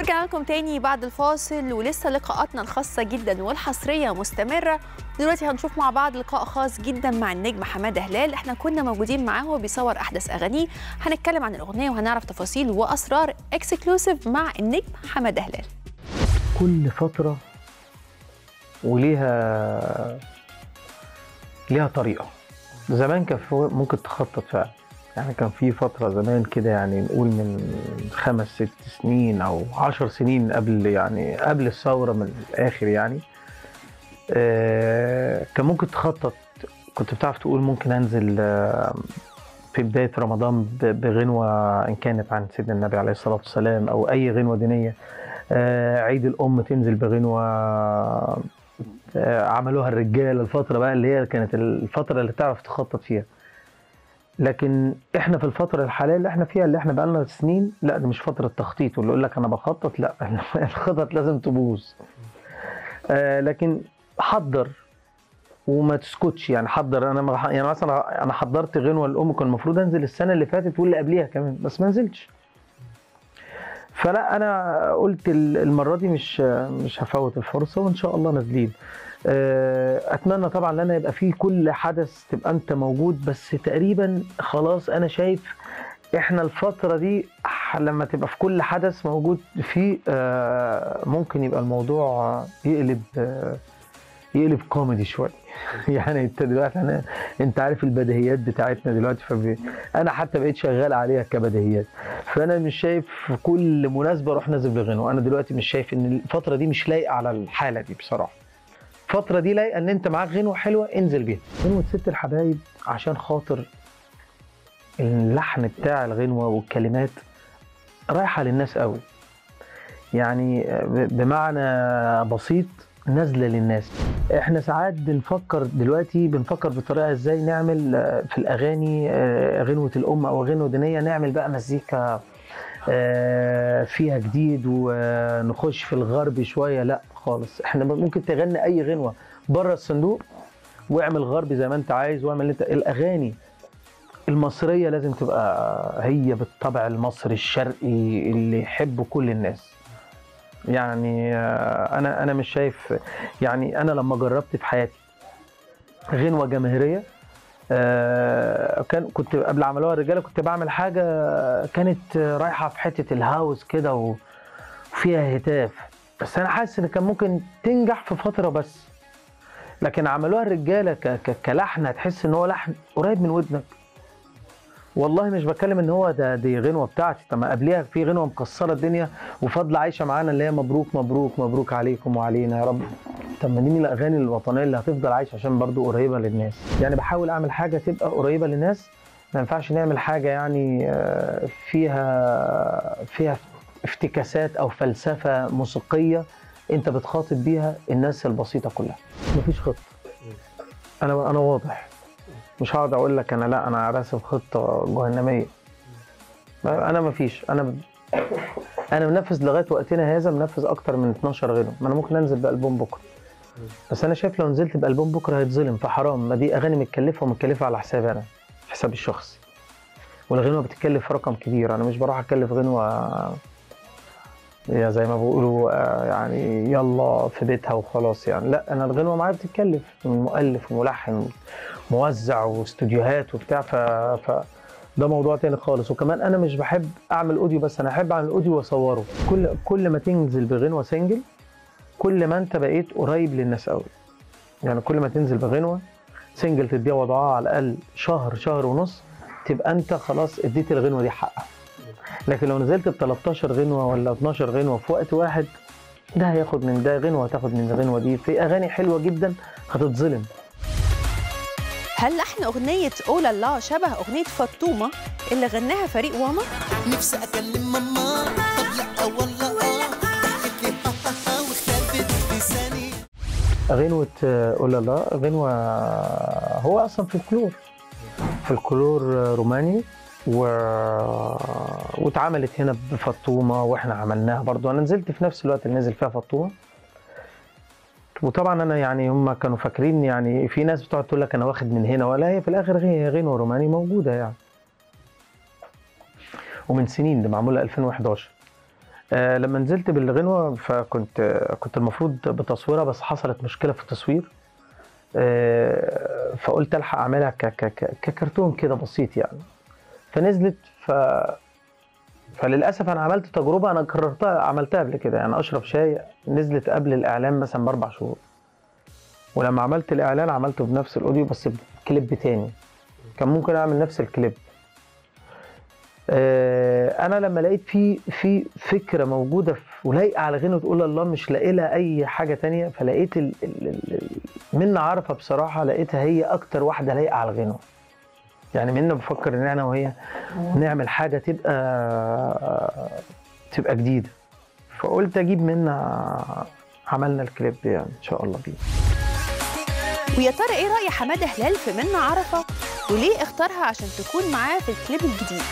رجعنا لكم تاني بعد الفاصل ولسه لقاءاتنا الخاصة جدا والحصرية مستمرة دلوقتي هنشوف مع بعض لقاء خاص جدا مع النجم حمادة هلال احنا كنا موجودين معاه وهو بيصور أحدث أغانيه هنتكلم عن الأغنية وهنعرف تفاصيل وأسرار اكسكلوسيف مع النجم حمادة هلال كل فترة وليها ليها طريقة زمان كان في- ممكن تخطط فعلا يعني كان في فترة زمان كده يعني نقول من خمس ست سنين أو عشر سنين قبل يعني قبل الثورة من الآخر يعني آه، كان ممكن تخطط كنت بتعرف تقول ممكن أنزل آه، في بداية رمضان ب- بغنوة إن كانت عن سيدنا النبي عليه الصلاة والسلام أو أي غنوة دينية آه، عيد الأم تنزل بغنوة آه، عملوها الرجال الفترة بقى اللي هي كانت الفترة اللي تعرف تخطط فيها لكن احنا في الفترة الحالية اللي احنا فيها اللي احنا بقالنا سنين لا دي مش فترة تخطيط واللي يقول لك انا بخطط لا الخطط لازم تبوظ آه لكن حضر وما تسكتش يعني حضر انا ما- يعني مثلا انا حضرت غنوه للام كان المفروض انزل السنه اللي فاتت واللي قبليها كمان بس ما نزلتش فلا انا قلت ال- المره دي مش مش هفوت الفرصه وان شاء الله نازلين آه، اتمنى طبعا ان انا يبقى في كل حدث تبقى انت موجود بس تقريبا خلاص انا شايف احنا الفتره دي ح- لما تبقى في كل حدث موجود فيه آه، ممكن يبقى الموضوع يقلب آه، يقلب كوميدي شويه يعني انت دلوقتي انا انت عارف البديهيات بتاعتنا دلوقتي فب... انا حتى بقيت شغال عليها كبديهيات فانا مش شايف في كل مناسبه اروح نازل بغنوه انا دلوقتي مش شايف ان الفتره دي مش لايقه على الحاله دي بصراحه الفتره دي لايقه ان انت معاك غنوه حلوه انزل بيها غنوه ست الحبايب عشان خاطر اللحن بتاع الغنوه والكلمات رايحه للناس قوي يعني ب- بمعنى بسيط نازله للناس احنا ساعات بنفكر دلوقتي بنفكر بطريقه ازاي نعمل آه، في الاغاني آه، غنوه الام او غنوه دينيه نعمل بقى مزيكا آه، فيها جديد ونخش في الغرب شويه لا خالص احنا ممكن تغني اي غنوه بره الصندوق واعمل غربي زي ما انت عايز واعمل انت الاغاني المصريه لازم تبقى هي بالطبع المصري الشرقي اللي يحبه كل الناس يعني آه، انا انا مش شايف يعني انا لما جربت في حياتي غنوه جماهيريه آه، كان كنت قبل عملوها الرجاله كنت بعمل حاجه كانت رايحه في حته الهاوس كده و- وفيها هتاف بس انا حاسس ان كان ممكن تنجح في فتره بس لكن عملوها الرجاله ك- ك- كلحن هتحس ان هو لحن قريب من ودنك والله مش بتكلم ان هو ده دي غنوه بتاعتي طب ما قبليها في غنوه مكسره الدنيا وفاضله عايشه معانا اللي هي مبروك مبروك مبروك عليكم وعلينا يا رب طب ما دي من الاغاني الوطنيه اللي هتفضل عايشه عشان برضو قريبه للناس يعني بحاول اعمل حاجه تبقى قريبه للناس ما ينفعش نعمل حاجه يعني آه، فيها فيها افتكاسات او فلسفه موسيقيه انت بتخاطب بيها الناس البسيطه كلها مفيش خطه انا انا واضح مش هقعد اقول لك انا لا انا راسم خطه جهنميه انا مفيش انا ب... انا منفذ لغايه وقتنا هذا منفذ اكتر من 12 غنوه ما انا ممكن انزل بالبوم بكره بس انا شايف لو نزلت بالبوم بكره هيتظلم فحرام ما دي اغاني متكلفه ومتكلفه على حسابي انا حسابي الشخصي والغنوه بتتكلف رقم كبير انا مش بروح اكلف غنوه يا زي ما بيقولوا آه، يعني يلا في بيتها وخلاص يعني لا انا الغنوه معايا بتتكلف من مؤلف وملحن موزع واستوديوهات وبتاع ف... ف ده موضوع تاني خالص وكمان انا مش بحب اعمل اوديو بس انا احب اعمل اوديو واصوره كل كل ما تنزل بغنوه سنجل كل ما انت بقيت قريب للناس قوي يعني كل ما تنزل بغنوه سنجل تديها وضعها على الاقل شهر شهر ونص تبقى انت خلاص اديت الغنوه دي حقها لكن لو نزلت ب 13 غنوه ولا 12 غنوه في وقت واحد ده هياخد من ده غنوه هتاخد من الغنوه دي في اغاني حلوه جدا هتتظلم هل لحن أغنية أولا الله شبه أغنية فطومة اللي غناها فريق واما؟ نفسي اكلم ماما طب لا ولا اه ضحكت لي ها ها ها واختفت لساني غنوة أولا لا غنوة هو أصلا فلكلور فلكلور روماني و... واتعملت هنا بفطومة واحنا عملناها برضو أنا نزلت في نفس الوقت اللي نزل فيها فطومة وطبعا انا يعني هم كانوا فاكرين يعني في ناس بتقعد تقول لك انا واخد من هنا ولا هي في الاخر هي غنوه روماني موجوده يعني ومن سنين دي معموله 2011 آه لما نزلت بالغنوه فكنت آه كنت المفروض بتصويرها بس حصلت مشكله في التصوير آه فقلت الحق اعملها ك- ك- ك- ككرتون كده بسيط يعني فنزلت ف فللاسف انا عملت تجربه انا كررتها عملتها قبل كده يعني اشرب شاي نزلت قبل الاعلان مثلا باربع شهور ولما عملت الاعلان عملته بنفس الاوديو بس بكليب تاني كان ممكن اعمل نفس الكليب آه، انا لما لقيت في في فكره موجوده في ولايقه على غنى وتقول الله مش لاقي لها اي حاجه تانية فلقيت ال ال ال منى عرفه بصراحه لقيتها هي اكتر واحده لايقه على الغنى يعني منى بفكر ان احنا وهي نعمل حاجه تبقى تبقى جديده فقلت اجيب منى عملنا الكليب يعني ان شاء الله بيه ويا ترى ايه راي حماده هلال في منى عرفه وليه اختارها عشان تكون معاه في الكليب الجديد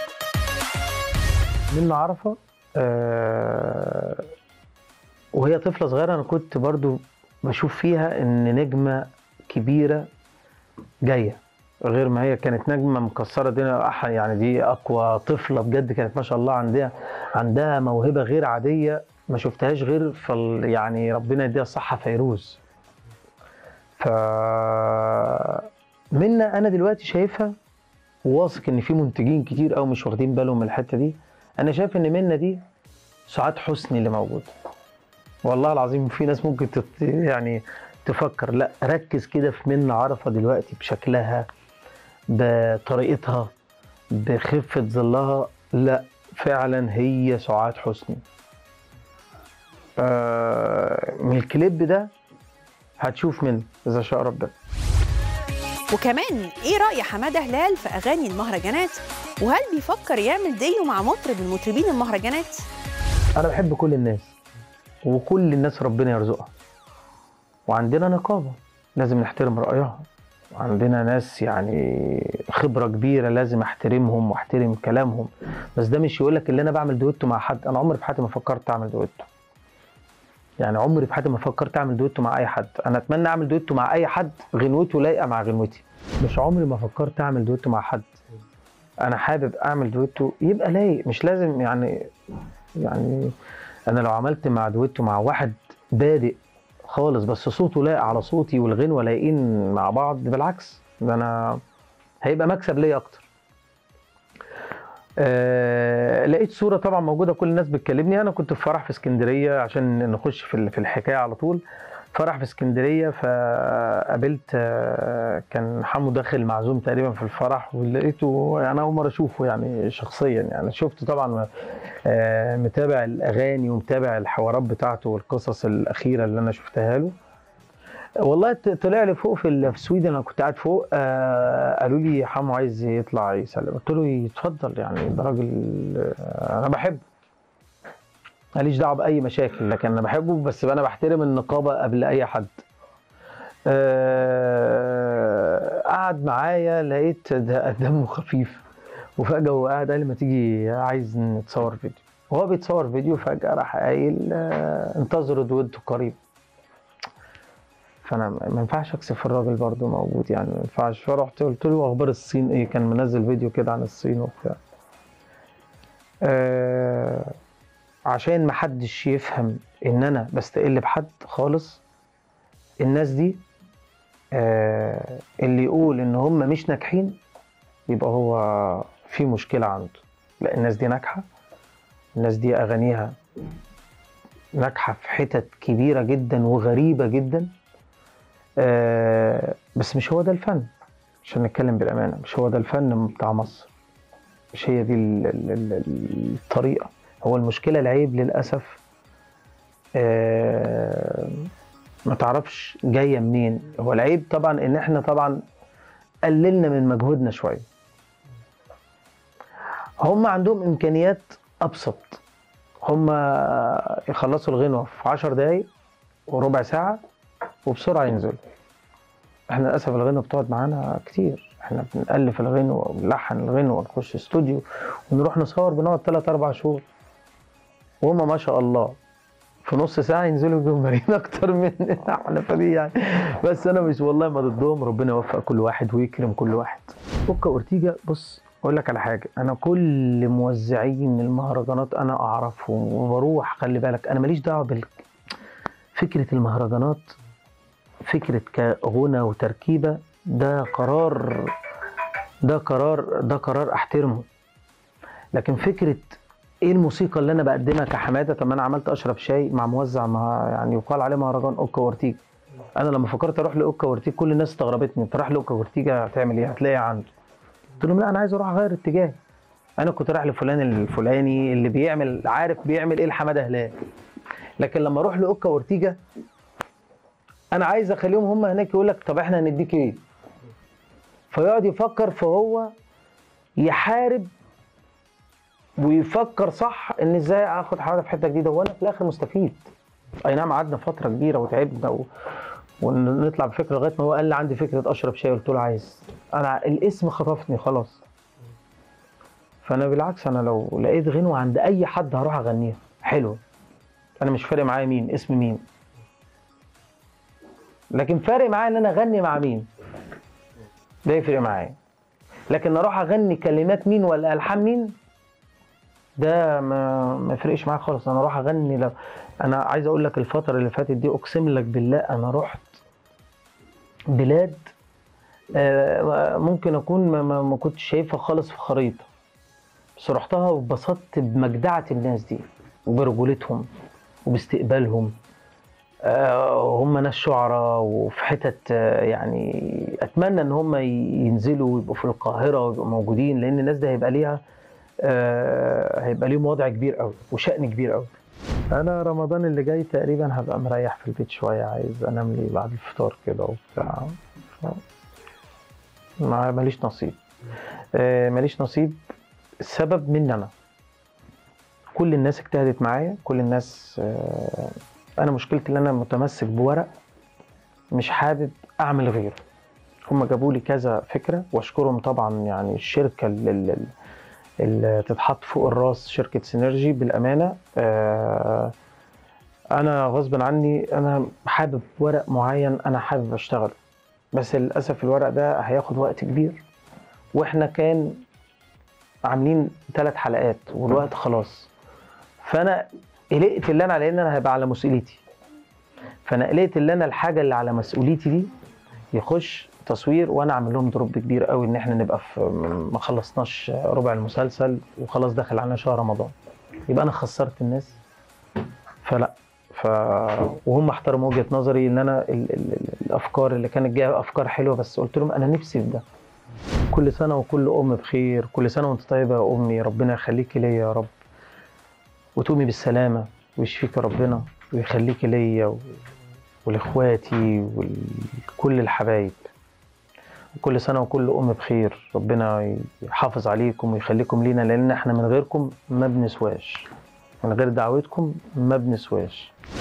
منى عرفة آه وهي طفلة صغيرة أنا كنت برضو بشوف فيها إن نجمة كبيرة جاية غير ما هي كانت نجمة مكسرة الدنيا أح- يعني دي أقوى طفلة بجد كانت ما شاء الله عندها عندها موهبة غير عادية ما شفتهاش غير في ال- يعني ربنا يديها الصحة فيروز ف منى أنا دلوقتي شايفها وواثق إن في منتجين كتير قوي مش واخدين بالهم من الحتة دي انا شايف ان منى دي سعاد حسني اللي موجود والله العظيم في ناس ممكن تت يعني تفكر لا ركز كده في منى عرفه دلوقتي بشكلها بطريقتها بخفه ظلها لا فعلا هي سعاد حسني آه من الكليب ده هتشوف منه اذا شاء ربنا وكمان ايه راي حماده هلال في اغاني المهرجانات وهل بيفكر يعمل ديو مع مطرب من مطربين المهرجانات انا بحب كل الناس وكل الناس ربنا يرزقها وعندنا نقابه لازم نحترم رايها وعندنا ناس يعني خبره كبيره لازم احترمهم واحترم كلامهم بس ده مش يقول لك اللي انا بعمل دويتو مع حد انا عمري في حياتي ما فكرت اعمل دويتو يعني عمري في حياتي ما فكرت اعمل دويتو مع اي حد انا اتمنى اعمل دويتو مع اي حد غنوته لايقه مع غنوتي مش عمري ما فكرت اعمل دويتو مع حد انا حابب اعمل دويتو يبقى لايق مش لازم يعني يعني انا لو عملت مع دويتو مع واحد بادئ خالص بس صوته لايق على صوتي والغنوه لايقين مع بعض بالعكس ده انا هيبقى مكسب ليا اكتر آه لقيت صوره طبعا موجوده كل الناس بتكلمني انا كنت في فرح في اسكندريه عشان نخش في ال- في الحكايه على طول فرح في اسكندريه فقابلت آه، كان حمو داخل معزوم تقريبا في الفرح ولقيته يعني اول مره اشوفه يعني شخصيا يعني شفته طبعا آه، متابع الاغاني ومتابع الحوارات بتاعته والقصص الاخيره اللي انا شفتها له والله ط- طلع لي فوق في ال- في السويد انا كنت قاعد فوق آه قالوا لي حمو عايز يطلع يسلم قلت له يتفضل يعني ده راجل آه، انا بحبه ماليش دعوه باي مشاكل لكن انا بحبه بس انا بحترم النقابه قبل اي حد آه، قعد معايا لقيت ده- دمه خفيف وفجاه هو قاعد قال لي ما تيجي عايز نتصور فيديو وهو بيتصور فيديو فجاه راح قايل آه، انتظروا دويتو قريب فانا ما ينفعش اكسف الراجل برضه موجود يعني ما ينفعش فرحت قلت له اخبار الصين ايه كان منزل فيديو كده عن الصين وبتاع آه عشان ما حدش يفهم ان انا بستقل بحد خالص الناس دي آه اللي يقول ان هم مش ناجحين يبقى هو في مشكلة عنده لا الناس دي ناجحة الناس دي اغانيها ناجحة في حتت كبيرة جدا وغريبة جدا آه بس مش هو ده الفن عشان نتكلم بالأمانة مش هو ده الفن بتاع مصر مش هي دي ال- ال- ال- الطريقة هو المشكلة العيب للأسف آه ما تعرفش جاية منين هو العيب طبعا ان احنا طبعا قللنا من مجهودنا شوية هم عندهم امكانيات ابسط هم يخلصوا الغنوة في 10 دقايق وربع ساعة وبسرعة ينزلوا احنا للأسف الغنوة بتقعد معانا كتير احنا بنألف الغنوة ونلحن الغنوة ونخش استوديو ونروح نصور بنقعد 3 4 شهور وهم ما شاء الله في نص ساعة ينزلوا جمهورين أكتر مننا احنا فدي يعني بس أنا مش والله ما ضدهم ربنا يوفق كل واحد ويكرم كل واحد أوكا أورتيجا بص اقول لك على حاجه انا كل موزعين المهرجانات انا اعرفهم وبروح خلي بالك انا ماليش دعوه بال فكره المهرجانات فكره كغنى وتركيبه ده قرار ده قرار ده قرار احترمه لكن فكره ايه الموسيقى اللي انا بقدمها كحماده طب ما انا عملت اشرب شاي مع موزع ما يعني يقال عليه مهرجان اوكا وارتيجا انا لما فكرت اروح لاوكا وارتيجا كل الناس استغربتني انت رايح لاوكا وارتيجا هتعمل ايه هتلاقي عنده قلت لهم لا انا عايز اروح اغير اتجاه انا كنت رايح لفلان الفلاني اللي بيعمل عارف بيعمل ايه لحماده هلال لكن لما اروح لاوكا وارتيجا انا عايز اخليهم هم هناك يقول لك طب احنا هنديك ايه فيقعد يفكر فهو يحارب ويفكر صح ان ازاي اخد حاجه في حته جديده وانا في الاخر مستفيد اي نعم قعدنا فتره كبيره وتعبنا و... ونطلع بفكره لغايه ما هو قال لي عندي فكره اشرب شاي قلت له عايز انا الاسم خطفني خلاص فانا بالعكس انا لو لقيت غنوه عند اي حد هروح اغنيها حلوه انا مش فارق معايا مين اسم مين لكن فارق معايا ان انا اغني مع مين ده يفرق معايا لكن اروح اغني كلمات مين ولا الحان مين ده ما ما يفرقش معايا خالص انا اروح اغني لو انا عايز اقول لك الفتره اللي فاتت دي اقسم لك بالله انا رحت بلاد آه، ممكن اكون ما, ما, ما كنتش شايفها خالص في خريطه بس رحتها واتبسطت بمجدعه الناس دي وبرجولتهم وباستقبالهم آه، هم ناس شعراء وفي حتت آه، يعني اتمنى ان هم ينزلوا ويبقوا في القاهره ويبقوا موجودين لان الناس دي هيبقى ليها آه، هيبقى ليهم وضع كبير قوي وشأن كبير قوي انا رمضان اللي جاي تقريبا هبقى مريح في البيت شويه عايز انام لي بعد الفطار كده وبتاع ف- ما ماليش نصيب آه، ماليش نصيب السبب مني انا كل الناس اجتهدت معايا كل الناس آه، انا مشكلتي ان انا متمسك بورق مش حابب اعمل غيره هم جابوا لي كذا فكره واشكرهم طبعا يعني الشركه اللي, اللي, اللي تتحط فوق الراس شركه سينرجي بالامانه آه، انا غصب عني انا حابب ورق معين انا حابب اشتغله بس للاسف الورق ده هياخد وقت كبير واحنا كان عاملين ثلاث حلقات والوقت خلاص فانا قلقت اللي انا على ان انا هيبقى على مسؤوليتي فانا قلقت اللي انا الحاجه اللي على مسؤوليتي دي يخش تصوير وانا اعمل لهم دروب كبير قوي ان احنا نبقى في ما خلصناش ربع المسلسل وخلاص داخل علينا شهر رمضان يبقى انا خسرت الناس فلا ف وهم احترموا وجهه نظري ان انا ال... ال... ال... الافكار اللي كانت جايه افكار حلوه بس قلت لهم انا نفسي في ده كل سنه وكل ام بخير كل سنه وانت طيبه يا امي ربنا يخليكي ليا يا رب وتقومي بالسلامه ويشفيك ربنا ويخليكي ليا و... ولاخواتي وكل الحبايب وكل سنه وكل ام بخير ربنا يحافظ عليكم ويخليكم لينا لان احنا من غيركم ما بنسواش من غير دعوتكم ما بنسواش